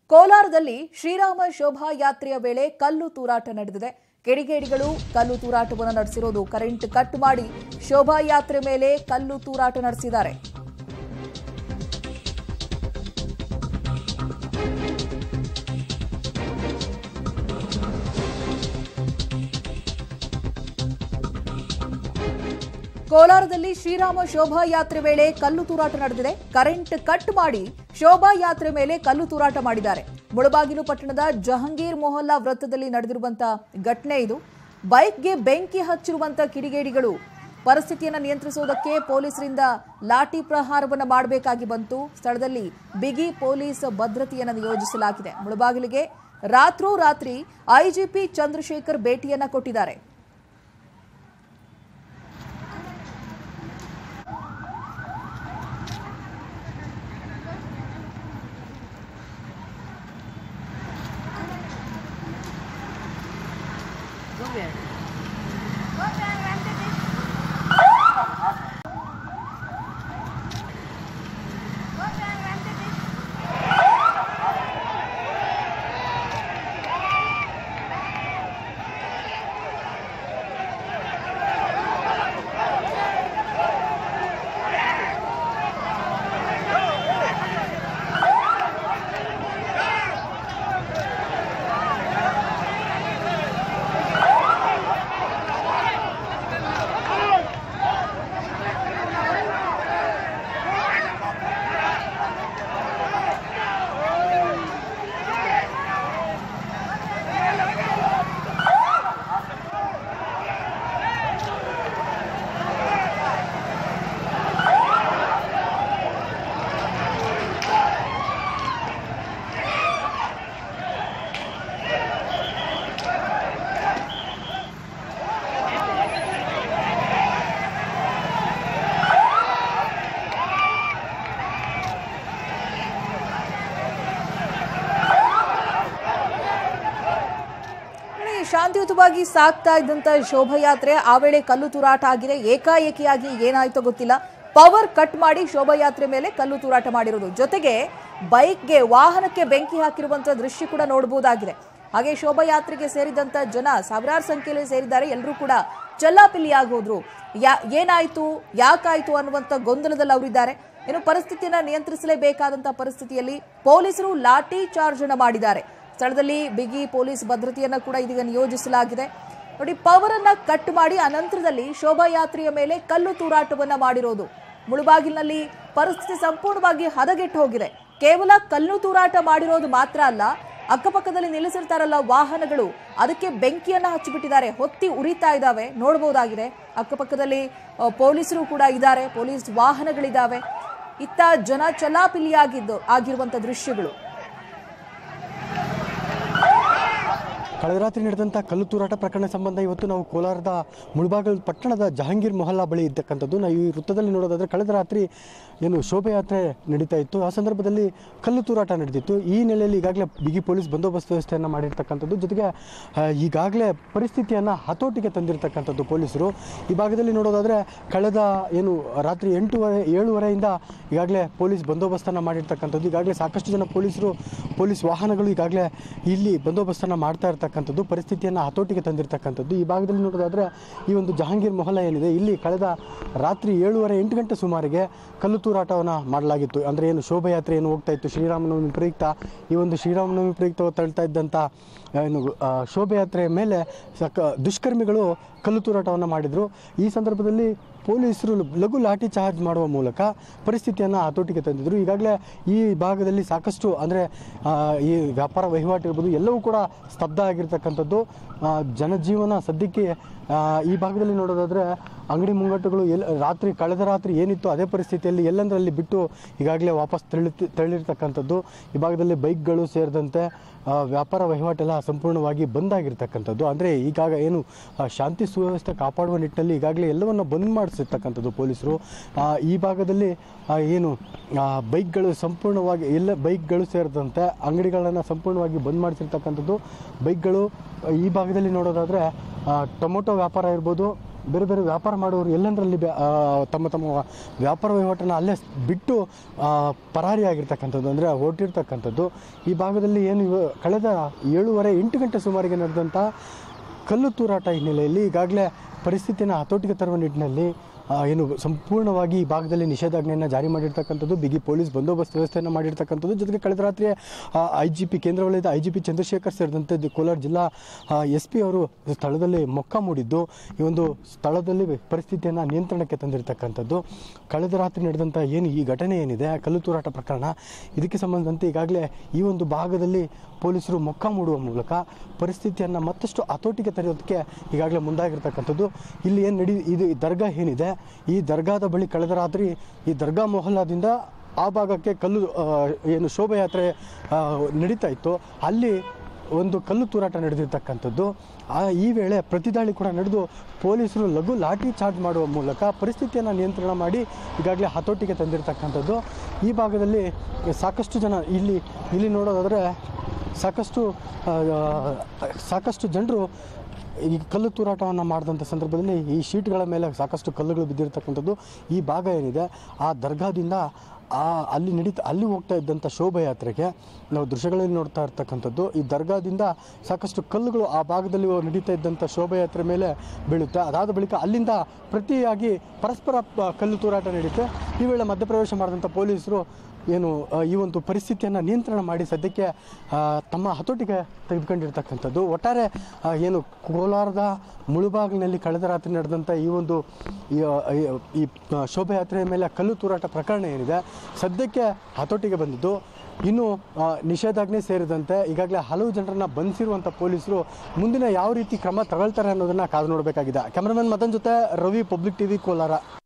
ಕೋಲಾರದಲ್ಲಿ ಶ್ರೀರಾಮ ಶೋಭಾಯಾತ್ರೆಯ ವೇಳೆ ಕಲ್ಲು ತೂರಾಟ ನಡೆದಿದೆ ಕಿಡಿಗೇಡಿಗಳು ಕಲ್ಲು ತೂರಾಟವನ್ನು ನಡೆಸಿರೋದು ಕರೆಂಟ್ ಕಟ್ ಮಾಡಿ ಶೋಭಾಯಾತ್ರೆ ಮೇಲೆ ಕಲ್ಲು ತೂರಾಟ ನಡೆಸಿದ್ದಾರೆ ಕೋಲಾರದಲ್ಲಿ ಶ್ರೀರಾಮ ಶೋಭಾಯಾತ್ರೆ ವೇಳೆ ಕಲ್ಲು ತೂರಾಟ ನಡೆದಿದೆ ಕರೆಂಟ್ ಕಟ್ ಮಾಡಿ ಶೋಭಾಯಾತ್ರೆ ಮೇಲೆ ಕಲ್ಲು ತೂರಾಟ ಮಾಡಿದ್ದಾರೆ ಮುಳಬಾಗಿಲು ಪಟ್ಟಣದ ಜಹಂಗೀರ್ ಮೊಹಲ್ಲಾ ವೃತ್ತದಲ್ಲಿ ನಡೆದಿರುವಂತಹ ಘಟನೆ ಇದು ಬೈಕ್ಗೆ ಬೆಂಕಿ ಹಚ್ಚಿರುವಂತ ಕಿಡಿಗೇಡಿಗಳು ಪರಿಸ್ಥಿತಿಯನ್ನು ನಿಯಂತ್ರಿಸುವುದಕ್ಕೆ ಪೊಲೀಸರಿಂದ ಲಾಠಿ ಪ್ರಹಾರವನ್ನು ಮಾಡಬೇಕಾಗಿ ಬಂತು ಸ್ಥಳದಲ್ಲಿ ಬಿಗಿ ಪೊಲೀಸ್ ಭದ್ರತೆಯನ್ನು ನಿಯೋಜಿಸಲಾಗಿದೆ ಮುಳಬಾಗಿಲಿಗೆ ರಾತ್ರೋರಾತ್ರಿ ಐಜಿಪಿ ಚಂದ್ರಶೇಖರ್ ಭೇಟಿಯನ್ನ ಕೊಟ್ಟಿದ್ದಾರೆ ನೋಡಿ, ಶಾಂತಿಯುತವಾಗಿ ಸಾಗ್ತಾ ಇದ್ದಂತ ಶೋಭಾಯಾತ್ರೆ ಆ ವೇಳೆ ಕಲ್ಲು ತೂರಾಟ ಆಗಿದೆ ಏಕಾಏಕಿಯಾಗಿ ಏನಾಯ್ತೋ ಗೊತ್ತಿಲ್ಲ ಪವರ್ ಕಟ್ ಮಾಡಿ ಶೋಭಾಯಾತ್ರೆ ಮೇಲೆ ಕಲ್ಲು ತೂರಾಟ ಮಾಡಿರೋದು ಜೊತೆಗೆ ಬೈಕ್ಗೆ ವಾಹನಕ್ಕೆ ಬೆಂಕಿ ಹಾಕಿರುವಂತ ದೃಶ್ಯ ಕೂಡ ನೋಡಬಹುದಾಗಿದೆ ಹಾಗೆ ಶೋಭಾಯಾತ್ರೆಗೆ ಸೇರಿದಂತ ಜನ ಸಾವಿರಾರು ಸಂಖ್ಯೆಯಲ್ಲಿ ಸೇರಿದ್ದಾರೆ ಎಲ್ಲರೂ ಕೂಡ ಚಲ್ಲಾಪಿಲ್ಲಿಯಾಗೋದ್ರು ಯಾ ಏನಾಯ್ತು ಯಾಕಾಯ್ತು ಅನ್ನುವಂಥ ಗೊಂದಲದಲ್ಲಿ ಅವರಿದ್ದಾರೆ ಇನ್ನು ಪರಿಸ್ಥಿತಿಯನ್ನ ನಿಯಂತ್ರಿಸಲೇಬೇಕಾದಂತ ಪರಿಸ್ಥಿತಿಯಲ್ಲಿ ಪೊಲೀಸರು ಲಾಠಿ ಚಾರ್ಜ್ ಅನ್ನ ಮಾಡಿದ್ದಾರೆ ಸ್ಥಳದಲ್ಲಿ ಬಿಗಿ ಪೊಲೀಸ್ ಭದ್ರತೆಯನ್ನ ಕೂಡ ಇದೀಗ ನಿಯೋಜಿಸಲಾಗಿದೆ ನೋಡಿ ಪವರ್ ಅನ್ನ ಕಟ್ ಮಾಡಿ ಅನಂತರದಲ್ಲಿ ಶೋಭಾಯಾತ್ರೆಯ ಮೇಲೆ ಕಲ್ಲು ತೂರಾಟವನ್ನ ಮಾಡಿರೋದು ಮುಳುಬಾಗಿಲಿನಲ್ಲಿ ಪರಿಸ್ಥಿತಿ ಸಂಪೂರ್ಣವಾಗಿ ಹದಗೆಟ್ಟು ಹೋಗಿದೆ ಕೇವಲ ಕಲ್ಲು ತೂರಾಟ ಮಾಡಿರೋದು ಮಾತ್ರ ಅಲ್ಲ ಅಕ್ಕಪಕ್ಕದಲ್ಲಿ ನಿಲ್ಲಿಸಿರ್ತಾರಲ್ಲ ವಾಹನಗಳು ಅದಕ್ಕೆ ಬೆಂಕಿಯನ್ನ ಹಚ್ಚಿಬಿಟ್ಟಿದ್ದಾರೆ ಹೊತ್ತಿ ಉರಿತಾ ಇದ್ದಾವೆ ನೋಡಬಹುದಾಗಿದೆ ಅಕ್ಕಪಕ್ಕದಲ್ಲಿ ಆ, ಪೊಲೀಸರು ಕೂಡ ಇದ್ದಾರೆ ಪೊಲೀಸ್ ವಾಹನಗಳಿದ್ದಾವೆ ಇತ್ತ ಜನ ಚಲಾಪಿಲಿಯಾಗಿದ್ದು ಆಗಿರುವಂತ ದೃಶ್ಯಗಳು ಕಳೆದ ರಾತ್ರಿ ನಡೆದಂಥ ಕಲ್ಲು ತೂರಾಟ ಪ್ರಕರಣ ಸಂಬಂಧ ಇವತ್ತು ನಾವು ಕೋಲಾರದ ಮುಳಬಾಗಲ್ ಪಟ್ಟಣದ ಜಹಾಂಗೀರ್ ಮೊಹಲ್ಲಾ ಬಳಿ ಇದ್ದಕ್ಕಂಥದ್ದು ನಾವು ಈ ವೃತ್ತದಲ್ಲಿ ನೋಡೋದಾದ್ರೆ ಕಳೆದ ರಾತ್ರಿ ಏನು ಶೋಭಾಯಾತ್ರೆ ನಡೀತಾ ಇತ್ತು ಆ ಸಂದರ್ಭದಲ್ಲಿ ಕಲ್ಲು ತೂರಾಟ ನಡೆದಿತ್ತು ಈ ನೆಲೆಯಲ್ಲಿ ಈಗಾಗಲೇ ಬಿಗಿ ಪೊಲೀಸ್ ಬಂದೋಬಸ್ತ್ ವ್ಯವಸ್ಥೆಯನ್ನು ಮಾಡಿರ್ತಕ್ಕಂಥದ್ದು ಜೊತೆಗೆ ಆ, ಈಗಾಗಲೇ ಪರಿಸ್ಥಿತಿಯನ್ನು ಹತೋಟಿಗೆ ತಂದಿರತಕ್ಕಂಥದ್ದು ಪೊಲೀಸರು ಈ ಭಾಗದಲ್ಲಿ ನೋಡೋದಾದರೆ ಕಳೆದ ಏನು ರಾತ್ರಿ ಎಂಟೂವರೆ ಏಳುವರೆಯಿಂದ ಈಗಾಗಲೇ ಪೊಲೀಸ್ ಬಂದೋಬಸ್ತನ್ನು ಮಾಡಿರ್ತಕ್ಕಂಥದ್ದು ಈಗಾಗಲೇ ಸಾಕಷ್ಟು ಜನ ಪೊಲೀಸರು ಪೊಲೀಸ್ ವಾಹನಗಳು ಈಗಾಗಲೇ ಇಲ್ಲಿ ಬಂದೋಬಸ್ತನ್ನು ಮಾಡ್ತಾ ಇರ್ತಕ್ಕಂಥದ್ದು ಪರಿಸ್ಥಿತಿಯನ್ನು ಹತೋಟಿಗೆ ತಂದಿರತಕ್ಕಂಥದ್ದು ಈ ಭಾಗದಲ್ಲಿ ನೋಡೋದಾದರೆ ಈ ಒಂದು ಜಹಾಂಗೀರ್ ಮೊಹಲ್ಲಾ ಏನಿದೆ ಇಲ್ಲಿ ಕಳೆದ ರಾತ್ರಿ ಏಳುವರೆ ಎಂಟು ಗಂಟೆ ಸುಮಾರಿಗೆ ಕಲ್ಲು ತೂರಾಟವನ್ನು ಮಾಡಲಾಗಿತ್ತು ಅಂದರೆ ಏನು ಶೋಭಾಯಾತ್ರೆ ಏನು ಹೋಗ್ತಾ ಇತ್ತು ಶ್ರೀರಾಮನವಮಿ ಪ್ರಯುಕ್ತ ಈ ಒಂದು ಶ್ರೀರಾಮನವಮಿ ಪ್ರಯುಕ್ತ ತಳ್ತಾ ಇದ್ದಂಥ ಏನು ಆ, ಶೋಭಾಯಾತ್ರೆಯ ಮೇಲೆ ಸಕ ದುಷ್ಕರ್ಮಿಗಳು ಕಲ್ಲು ತೂರಾಟವನ್ನು ಮಾಡಿದರು ಈ ಸಂದರ್ಭದಲ್ಲಿ ಪೊಲೀಸರು ಲಘು ಲಾಠಿ ಚಾರ್ಜ್ ಮಾಡುವ ಮೂಲಕ ಪರಿಸ್ಥಿತಿಯನ್ನು ಹತೋಟಿಗೆ ತಂದಿದ್ದರು ಈಗಾಗಲೇ ಈ ಭಾಗದಲ್ಲಿ ಸಾಕಷ್ಟು ಅಂದರೆ ಈ ವ್ಯಾಪಾರ ವಹಿವಾಟು ಇರ್ಬೋದು ಎಲ್ಲವೂ ಕೂಡ ಸ್ತಬ್ಧ ಆಗಿರ್ತಕ್ಕಂಥದ್ದು ಆ, ಜನಜೀವನ ಸದ್ಯಕ್ಕೆ ಆ, ಈ ಭಾಗದಲ್ಲಿ ನೋಡೋದಾದರೆ ಅಂಗಡಿ ಮುಂಗಟ್ಟುಗಳು ಎಲ್ ರಾತ್ರಿ ಕಳೆದ ರಾತ್ರಿ ಏನಿತ್ತು ಅದೇ ಪರಿಸ್ಥಿತಿಯಲ್ಲಿ ಎಲ್ಲಂದರಲ್ಲಿ ಬಿಟ್ಟು ಈಗಾಗಲೇ ವಾಪಸ್ ತೆರಳಿ ತೆರಳಿರ್ತಕ್ಕಂಥದ್ದು ಈ ಭಾಗದಲ್ಲಿ ಬೈಕ್ಗಳು ಸೇರಿದಂತೆ ಆ, ವ್ಯಾಪಾರ ವಹಿವಾಟೆಲ್ಲ ಸಂಪೂರ್ಣವಾಗಿ ಬಂದಾಗಿರ್ತಕ್ಕಂಥದ್ದು ಅಂದರೆ ಈಗಾಗ ಏನು ಆ, ಶಾಂತಿ ಸುವ್ಯವಸ್ಥೆ ಕಾಪಾಡುವ ನಿಟ್ಟಿನಲ್ಲಿ ಈಗಾಗಲೇ ಎಲ್ಲವನ್ನು ಬಂದ್ ಮಾಡಿಸಿರ್ತಕ್ಕಂಥದ್ದು ಪೊಲೀಸರು ಆ, ಈ ಭಾಗದಲ್ಲಿ ಆ, ಏನು ಆ, ಬೈಕ್ಗಳು ಸಂಪೂರ್ಣವಾಗಿ ಎಲ್ಲ ಬೈಕ್ಗಳು ಸೇರಿದಂತೆ ಅಂಗಡಿಗಳನ್ನು ಸಂಪೂರ್ಣವಾಗಿ ಬಂದ್ ಮಾಡಿಸಿರ್ತಕ್ಕಂಥದ್ದು ಬೈಕ್ಗಳು ಆ, ಈ ಭಾಗದಲ್ಲಿ ನೋಡೋದಾದರೆ ಟೊಮೊಟೊ ವ್ಯಾಪಾರ ಇರ್ಬೋದು ಬೇರೆ ಬೇರೆ ವ್ಯಾಪಾರ ಮಾಡೋರು ಎಲ್ಲಂದರಲ್ಲಿ ಬ್ಯಾ- ಆ, ತಮ್ಮ ತಮ್ಮ ವ್ಯಾಪಾರ ವಹಿವಾಟನ್ನು ಅಲ್ಲೇ ಬಿಟ್ಟು ಆ, ಪರಾರಿಯಾಗಿರ್ತಕ್ಕಂಥದ್ದು ಅಂದರೆ ಹೊರಟಿರ್ತಕ್ಕಂಥದ್ದು ಈ ಭಾಗದಲ್ಲಿ ಏನು ಇವ- ಕಳೆದ ಏಳುವರೆ ಎಂಟು ಗಂಟೆ ಸುಮಾರಿಗೆ ನಡೆದಂಥ ಕಲ್ಲು ತೂರಾಟ ಹಿನ್ನೆಲೆಯಲ್ಲಿ ಈಗಾಗಲೇ ಪರಿಸ್ಥಿತಿಯನ್ನು ಹತೋಟಿಗೆ ತರುವ ನಿಟ್ಟಿನಲ್ಲಿ ಆ, ಏನು ಸಂಪೂರ್ಣವಾಗಿ ಈ ಭಾಗದಲ್ಲಿ ನಿಷೇಧಾಜ್ಞೆಯನ್ನು ಜಾರಿ ಮಾಡಿರ್ತಕ್ಕಂಥದ್ದು ಬಿಗಿ ಪೊಲೀಸ್ ಬಂದೋಬಸ್ತ್ ವ್ಯವಸ್ಥೆಯನ್ನು ಮಾಡಿರ್ತಕ್ಕಂಥದ್ದು ಜೊತೆಗೆ ಕಳೆದ ರಾತ್ರಿ ಐ ಜಿ ಪಿ ಕೇಂದ್ರ ವಲಯದ ಐ ಜಿ ಪಿ ಚಂದ್ರಶೇಖರ್ ಸೇರಿದಂತೆ ದಿ- ಕೋಲಾರ ಜಿಲ್ಲಾ ಎಸ್ ಪಿ ಅವರು ಸ್ಥಳದಲ್ಲಿ ಮೊಕ್ಕ ಮೂಡಿದ್ದು ಈ ಒಂದು ಸ್ಥಳದಲ್ಲಿ ಪರಿಸ್ಥಿತಿಯನ್ನು ನಿಯಂತ್ರಣಕ್ಕೆ ತಂದಿರತಕ್ಕಂಥದ್ದು ಕಳೆದ ರಾತ್ರಿ ನಡೆದಂಥ ಏನು ಈ ಘಟನೆ ಏನಿದೆ ಕಲ್ಲು ತೂರಾಟ ಪ್ರಕರಣ ಇದಕ್ಕೆ ಸಂಬಂಧಿಸಿದಂತೆ ಈಗಾಗಲೇ ಈ ಒಂದು ಭಾಗದಲ್ಲಿ ಪೊಲೀಸರು ಮೊಕ್ಕ ಮೂಡುವ ಮೂಲಕ ಪರಿಸ್ಥಿತಿಯನ್ನು ಮತ್ತಷ್ಟು ಹತೋಟಿಗೆ ತರೋದಕ್ಕೆ ಈಗಾಗಲೇ ಮುಂದಾಗಿರ್ತಕ್ಕಂಥದ್ದು ಇಲ್ಲಿ ಏನು ನಡಿ ಇದು ಈ ದರ್ಗಾ ಏನಿದೆ ಈ ದರ್ಗಾದ ಬಳಿ ಕಳೆದ ರಾತ್ರಿ ಈ ದರ್ಗಾ ಮೊಹಲ್ಲಾದಿಂದ ಆ ಭಾಗಕ್ಕೆ ಕಲ್ಲು ಆ, ಏನು ಶೋಭಾಯಾತ್ರೆ ಆ, ನಡೀತಾ ಇತ್ತು ಅಲ್ಲಿ ಒಂದು ಕಲ್ಲು ತೂರಾಟ ನಡೆದಿರ್ತಕ್ಕಂಥದ್ದು ಆ ಈ ವೇಳೆ ಪ್ರತಿದಾಳಿ ಕೂಡ ನಡೆದು ಪೊಲೀಸರು ಲಘು ಲಾಠಿ ಚಾರ್ಜ್ ಮಾಡುವ ಮೂಲಕ ಪರಿಸ್ಥಿತಿಯನ್ನು ನಿಯಂತ್ರಣ ಮಾಡಿ ಈಗಾಗಲೇ ಹತೋಟಿಗೆ ತಂದಿರತಕ್ಕಂಥದ್ದು ಈ ಭಾಗದಲ್ಲಿ ಸಾಕಷ್ಟು ಜನ ಇಲ್ಲಿ ಇಲ್ಲಿ ನೋಡೋದಾದರೆ ಸಾಕಷ್ಟು ಆ, ಸಾಕಷ್ಟು ಜನರು ಈ ಕಲ್ಲು ತೂರಾಟವನ್ನು ಮಾಡಿದಂಥ ಸಂದರ್ಭದಲ್ಲಿ ಈ ಶೀಟ್ಗಳ ಮೇಲೆ ಸಾಕಷ್ಟು ಕಲ್ಲುಗಳು ಬಿದ್ದಿರ್ತಕ್ಕಂಥದ್ದು ಈ ಭಾಗ ಏನಿದೆ ಆ ದರ್ಗಾದಿಂದ ಆ ಅಲ್ಲಿ ನಡೀತಾ ಅಲ್ಲಿ ಹೋಗ್ತಾ ಇದ್ದಂಥ ಶೋಭಾಯಾತ್ರೆಗೆ ನಾವು ದೃಶ್ಯಗಳಲ್ಲಿ ನೋಡ್ತಾ ಇರ್ತಕ್ಕಂಥದ್ದು ಈ ದರ್ಗಾದಿಂದ ಸಾಕಷ್ಟು ಕಲ್ಲುಗಳು ಆ ಭಾಗದಲ್ಲಿ ನಡೀತಾ ಇದ್ದಂಥ ಶೋಭಾಯಾತ್ರೆ ಮೇಲೆ ಬೀಳುತ್ತೆ ಅದಾದ ಬಳಿಕ ಅಲ್ಲಿಂದ ಪ್ರತಿಯಾಗಿ ಪರಸ್ಪರ ಪ- ಕಲ್ಲು ತೂರಾಟ ನಡೀತೆ ಈ ವೇಳೆ ಮಧ್ಯಪ್ರವೇಶ ಮಾಡಿದಂಥ ಪೊಲೀಸರು ಏನು ಆ, ಈ ಒಂದು ಪರಿಸ್ಥಿತಿಯನ್ನು ನಿಯಂತ್ರಣ ಮಾಡಿ ಸದ್ಯಕ್ಕೆ ಆ, ತಮ್ಮ ಹತೋಟಿಗೆ ತೆಗೆದುಕೊಂಡಿರ್ತಕ್ಕಂಥದ್ದು ಒಟ್ಟಾರೆ ಆ, ಏನು ಕೋಲಾರದ ಮುಳುಬಾಗಿಲಿನಲ್ಲಿ ಕಳೆದ ರಾತ್ರಿ ನಡೆದಂಥ ಈ ಒಂದು ಈ, ಆ, ಈ- ಈ ಆ, ಶೋಭಾಯಾತ್ರೆಯ ಮೇಲೆ ಕಲ್ಲು ತೂರಾಟ ಪ್ರಕರಣ ಏನಿದೆ ಸದ್ಯಕ್ಕೆ ಹತೋಟಿಗೆ ಬಂದಿದ್ದು ಇನ್ನು ಆ, ನಿಷೇಧಾಜ್ಞೆ ಸೇರಿದಂತೆ ಈಗಾಗಲೇ ಹಲವು ಜನರನ್ನ ಬಂಧಿಸಿರುವಂಥ ಪೊಲೀಸರು ಮುಂದಿನ ಯಾವ ರೀತಿ ಕ್ರಮ ತಗೊಳ್ತಾರೆ ಅನ್ನೋದನ್ನ ಕಾದು ನೋಡಬೇಕಾಗಿದೆ ಕ್ಯಾಮ್ರಾಮನ್ ಮತನ್ ಜೊತೆ ರವಿ ಪಬ್ಲಿಕ್ ಟಿವಿ ಕೋಲಾರ